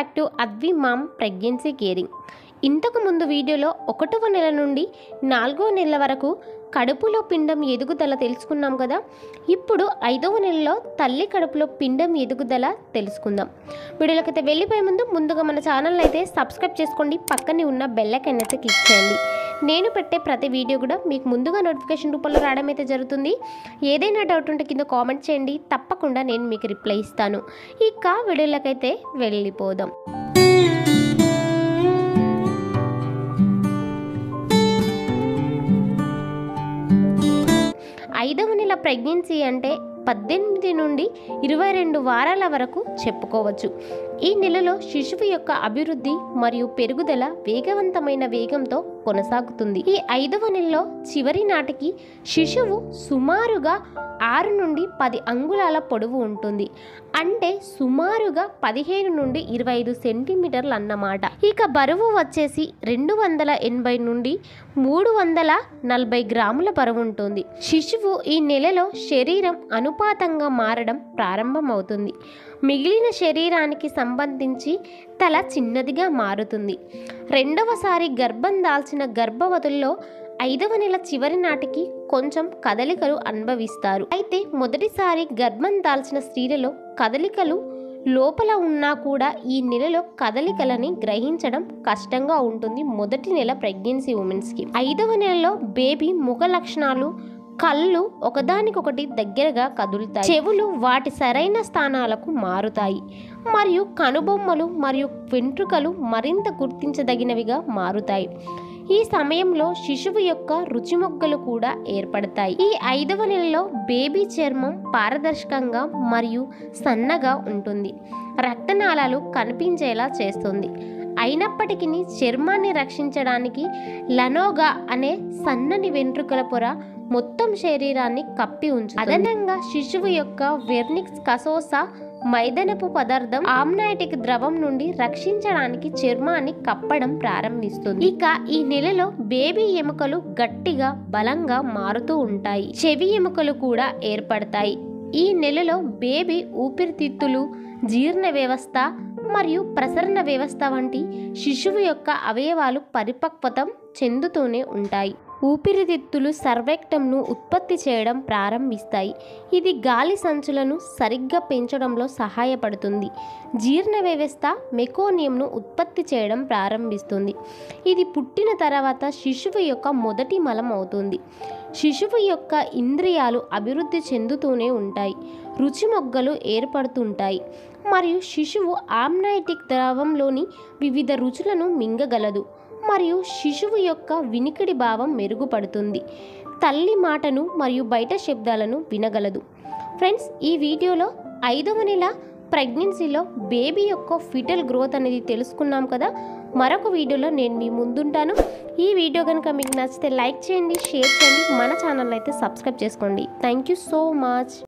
back to Advi mom pregnancy caring ఇంతకు ముందు వీడియోలో ఒకటవ నెల నుండి నాలుగవ నెల వరకు కడుపులో పిండం ఎదుగుదల తెలుసుకున్నాం కదా ఇప్పుడు ఐదవ నెలలో తల్లి కడుపులో పిండం ఎదుగుదల తెలుసుకుందాం వీడియోలకైతే వెళ్ళిపోయే ముందు ముందుగా మన ఛానల్ అయితే సబ్స్క్రైబ్ చేసుకోండి పక్కనే ఉన్న బెల్ ఐకాన్ అయితే క్లిక్ చేయండి నేను పెట్టే ప్రతి వీడియో కూడా మీకు ముందుగా నోటిఫికేషన్ రూపంలో రావడం అయితే జరుగుతుంది ఏదైనా డౌట్ ఉంటే కింద కామెంట్ చేయండి తప్పకుండా నేను మీకు రిప్లై ఇస్తాను ఇక వీడియోలకైతే వెళ్ళిపోదాం ఐదవ నెల ప్రెగ్నెన్సీ అంటే పద్దెనిమిది నుండి ఇరవై రెండు వారాల వరకు చెప్పుకోవచ్చు ఈ నెలలో శిశువు యొక్క అభివృద్ధి మరియు పెరుగుదల వేగవంతమైన వేగంతో కొనసాగుతుంది ఈ ఐదవ నెలలో చివరి నాటికి శిశువు సుమారుగా ఆరు నుండి పది అంగుళాల పొడవు ఉంటుంది అంటే సుమారుగా పదిహేను నుండి ఇరవై ఐదు సెంటీమీటర్లు అన్నమాట ఇక బరువు వచ్చేసి రెండు వందల ఎనభై నుండి మూడు వందల నలభై గ్రాముల బరువు ఉంటుంది శిశువు ఈ నెలలో శరీరం అనుపాతంగా మారడం ప్రారంభమవుతుంది మిగిలిన శరీరానికి సంబంధించి తల చిన్నదిగా మారుతుంది రెండవసారి గర్భం దాల్చిన గర్భవతుల్లో ఐదవ నెల చివరి నాటికి కొంచెం కదలికలు అనుభవిస్తారు అయితే మొదటిసారి గర్భం దాల్చిన స్త్రీలలో కదలికలు లోపల ఉన్నా కూడా ఈ నెలలో కదలికలని గ్రహించడం కష్టంగా ఉంటుంది మొదటి నెల ప్రెగ్నెన్సీ ఉమెన్స్కి ఐదవ నెలలో బేబీ ముఖ లక్షణాలు కళ్ళు ఒకదానికొకటి దగ్గరగా కదులుతాయి చెవులు వాటి సరైన స్థానాలకు మారుతాయి మరియు కనుబొమ్మలు మరియు వెంట్రుకలు మరింత గుర్తించదగినవిగా మారుతాయి ఈ సమయంలో శిశువు యొక్క రుచిమొగ్గలు కూడా ఏర్పడతాయి ఈ ఐదవ నెలలో బేబీ చర్మం పారదర్శకంగా మరియు సన్నగా ఉంటుంది రక్తనాళాలు కనిపించేలా చేస్తుంది అయినప్పటికీ చర్మాన్ని రక్షించడానికి లనోగా అనే సన్నని వెంట్రుకల పొర మొత్తం శరీరాన్ని కప్పి ఉంచు అదనంగా శిశువు యొక్క వెర్నిక్స్ కసోసా మైదనపు పదార్థం ఆమ్నైటిక్ ద్రవం నుండి రక్షించడానికి చర్మాన్ని కప్పడం ప్రారంభిస్తుంది ఇక ఈ నెలలో బేబీ ఎముకలు గట్టిగా బలంగా మారుతూ ఉంటాయి చెవి ఎముకలు కూడా ఏర్పడతాయి ఈ నెలలో బేబీ ఊపిరితిత్తులు జీర్ణ వ్యవస్థ మరియు ప్రసరణ వ్యవస్థ వంటి శిశువు యొక్క అవయవాలు పరిపక్వతం చెందుతూనే ఉంటాయి ఊపిరితిత్తులు సర్వెక్టంను ఉత్పత్తి చేయడం ప్రారంభిస్తాయి ఇది గాలి సంచులను సరిగ్గా పెంచడంలో సహాయపడుతుంది జీర్ణ వ్యవస్థ మెకోనియంను ఉత్పత్తి చేయడం ప్రారంభిస్తుంది ఇది పుట్టిన తర్వాత శిశువు యొక్క మొదటి మలం అవుతుంది శిశువు యొక్క ఇంద్రియాలు అభివృద్ధి చెందుతూనే ఉంటాయి రుచి మొగ్గలు ఏర్పడుతుంటాయి మరియు శిశువు ఆమ్నైటిక్ ద్రవంలోని వివిధ రుచులను మింగగలదు మరియు శిశువు యొక్క వినికిడి భావం మెరుగుపడుతుంది తల్లి మాటను మరియు బయట శబ్దాలను వినగలదు ఫ్రెండ్స్ ఈ వీడియోలో ఐదవ నెల ప్రెగ్నెన్సీలో బేబీ యొక్క ఫిటల్ గ్రోత్ అనేది తెలుసుకున్నాం కదా మరొక వీడియోలో నేను మీ ముందుంటాను ఈ వీడియో కనుక మీకు నచ్చితే లైక్ చేయండి షేర్ చేయండి మన ఛానల్ అయితే సబ్స్క్రైబ్ చేసుకోండి థ్యాంక్ యూ సో మచ్